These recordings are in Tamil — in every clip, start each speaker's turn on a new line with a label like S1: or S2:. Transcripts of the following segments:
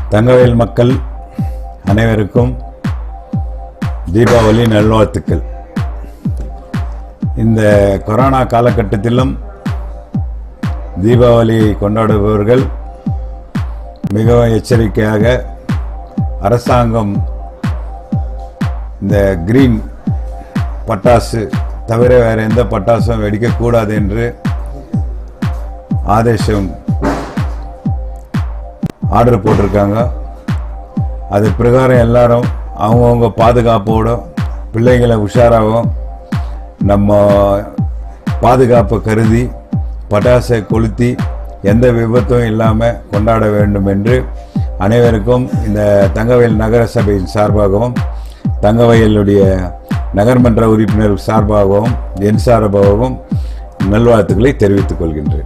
S1: தங்கவேல் மக்கள் அனைவருக்கும் தீபாவளி நல்வாழ்த்துக்கள் இந்த கொரோனா காலகட்டத்திலும் தீபாவளி கொண்டாடுபவர்கள் மிகவும் எச்சரிக்கையாக அரசாங்கம் இந்த கிரீன் பட்டாசு தவிர வேறு எந்த பட்டாசும் வெடிக்கக்கூடாது என்று ஆதேசம் ஆர்டர் போட்டிருக்காங்க அது பிரகாரம் எல்லாரும் அவங்கவுங்க பாதுகாப்போட பிள்ளைங்களை உஷாராகவும் நம்ம பாதுகாப்பை கருதி பட்டாசை கொளுத்தி எந்த விபத்தும் இல்லாமல் கொண்டாட வேண்டும் என்று அனைவருக்கும் இந்த தங்கவயல் நகர சபையின் சார்பாகவும் தங்கவயலுடைய நகர்மன்ற உறுப்பினர் சார்பாகவும் என் சார்பாகவும் நல்வாழ்த்துக்களை தெரிவித்துக் கொள்கின்றேன்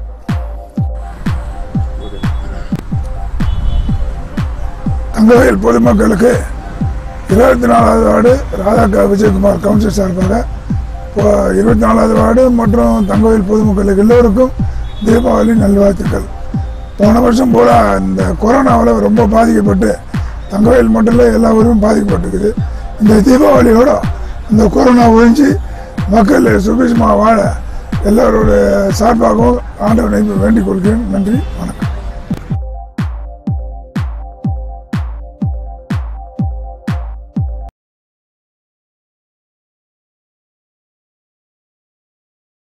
S2: தங்கவேல் பொதுமக்களுக்கு இருபத்தி நாலாவது வார்டு ராதா விஜயகுமார் கவுன்சில் சார்பாக இப்போ இருபத்தி நாலாவது வார்டு மற்றும் தங்கவேல் பொதுமக்களுக்கு எல்லோருக்கும் தீபாவளி நல்வாழ்த்துக்கள் போன வருஷம் போல இந்த கொரோனாவில் ரொம்ப பாதிக்கப்பட்டு தங்கவேல் மட்டும் இல்லை எல்லா ஊரும் பாதிக்கப்பட்டிருக்குது இந்த தீபாவளியோட அந்த கொரோனா ஒழிஞ்சு மக்கள் சுபிஷமாக வாழ எல்லோருடைய சார்பாகவும் ஆண்டவனை வேண்டிக் கொள்கிறேன் நன்றி வணக்கம்